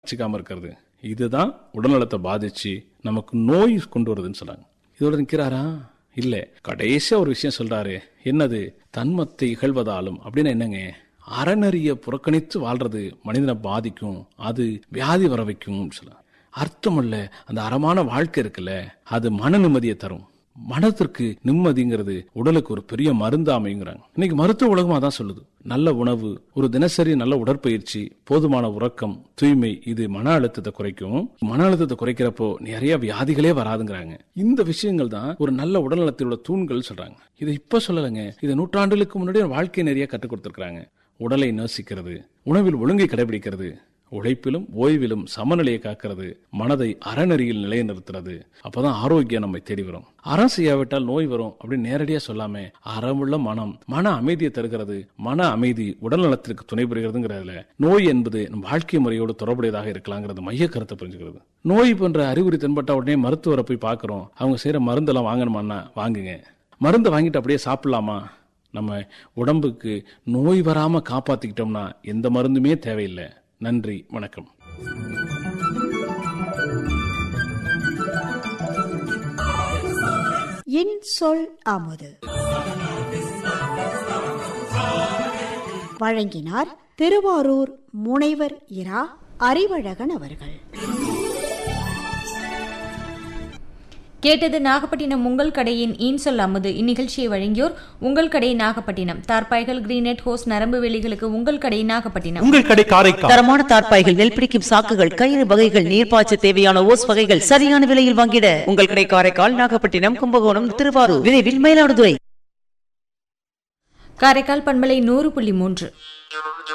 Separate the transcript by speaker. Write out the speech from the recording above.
Speaker 1: வச்சுக்காம இருக்கிறது இதுதான் உடல்நலத்தை பாதிச்சு நமக்கு நோய் கொண்டு வருதுன்னு சொல்றாங்க இதோட நிற்கிறாரா இல்ல கடைசியா ஒரு விஷயம் சொல்றாரு என்னது தன்மத்தை இகழ்வதாலும் அப்படின்னா என்னங்க அறநெறிய புறக்கணித்து வாழ்றது மனிதனை பாதிக்கும் அது வியாதி வர வைக்கும் சொல்ல அர்த்தம் இல்ல அந்த அறமான வாழ்க்கை இருக்குல்ல அது மன நிம்மதியை தரும் மனத்திற்கு நிம்மதிங்கிறது உடலுக்கு ஒரு பெரிய மருந்து அமைங்கிறாங்க இன்னைக்கு மருத்துவ உலகம் அதான் சொல்லுது நல்ல உணவு ஒரு தினசரி நல்ல உடற்பயிற்சி போதுமான உறக்கம் தூய்மை இது மன அழுத்தத்தை குறைக்கும் மன அழுத்தத்தை குறைக்கிறப்போ நிறைய வியாதிகளே வராதுங்கிறாங்க இந்த விஷயங்கள் தான் ஒரு நல்ல உடல்நலத்திலோட தூண்கள் சொல்றாங்க இதை இப்ப சொல்லலைங்க இதை நூற்றாண்டுகளுக்கு முன்னாடி வாழ்க்கை நிறைய கற்றுக் கொடுத்திருக்காங்க உடலை நேசிக்கிறது உணவில் ஒழுங்கை கடைபிடிக்கிறது உழைப்பிலும் ஓய்விலும் சமநிலையை காக்கிறது மனதை அறநெறியில் நிலைநிறுத்துறது அப்பதான் ஆரோக்கியம் நம்மை தேடி வரும் அறம் செய்யாவிட்டால் நோய் வரும் அப்படின்னு நேரடியா சொல்லாம அறமுள்ள மனம் மன அமைதியை தருகிறது மன அமைதி உடல் நலத்திற்கு துணை புரிகிறதுங்கிறதுல நோய் என்பது நம் வாழ்க்கை முறையோடு தொடர்புடையதாக இருக்கலாங்கிறது மைய கருத்தை புரிஞ்சுக்கிறது நோய் போன்ற அறிகுறி தென்பட்ட உடனே மருத்துவரை போய் பார்க்கிறோம் அவங்க செய்யற மருந்தெல்லாம் வாங்கணுமான்னா வாங்குங்க மருந்து வாங்கிட்டு அப்படியே சாப்பிடலாமா நம்ம உடம்புக்கு நோய் வராம காப்பாத்திக்கிட்டோம்னா எந்த மருந்துமே தேவையில்லை நன்றி வணக்கம்
Speaker 2: என் சொல் அமுது வழங்கினார் திருவாரூர் முனைவர் இரா அறிவழகன் அவர்கள்
Speaker 3: கேட்டது நாகப்பட்டினம் உங்கள் கடையின் ஈன்சொல் அமுது இந்நிகழ்ச்சியை வழங்கியோர் உங்கள் கடை நாகப்பட்டினம் தார்பாய்கள் கிரீனெட் ஹோஸ் நரம்பு வேலிகளுக்கு உங்கள் கடை நாகப்பட்டினம்
Speaker 4: உங்கள் கடை காரைக்கால்
Speaker 5: தரமான தார்ப்பாய்கள் நெல் பிடிக்கும் சாக்குகள் கயிறு வகைகள் நீர்ப்பாய்ச்ச தேவையான ஓஸ் வகைகள் சரியான விலையில் வாங்கிட உங்கள் கடை காரைக்கால் நாகப்பட்டினம் கும்பகோணம் திருவாரூர் விரைவில் மயிலாடுதுறை
Speaker 3: காரைக்கால் பண்பலை நூறு புள்ளி மூன்று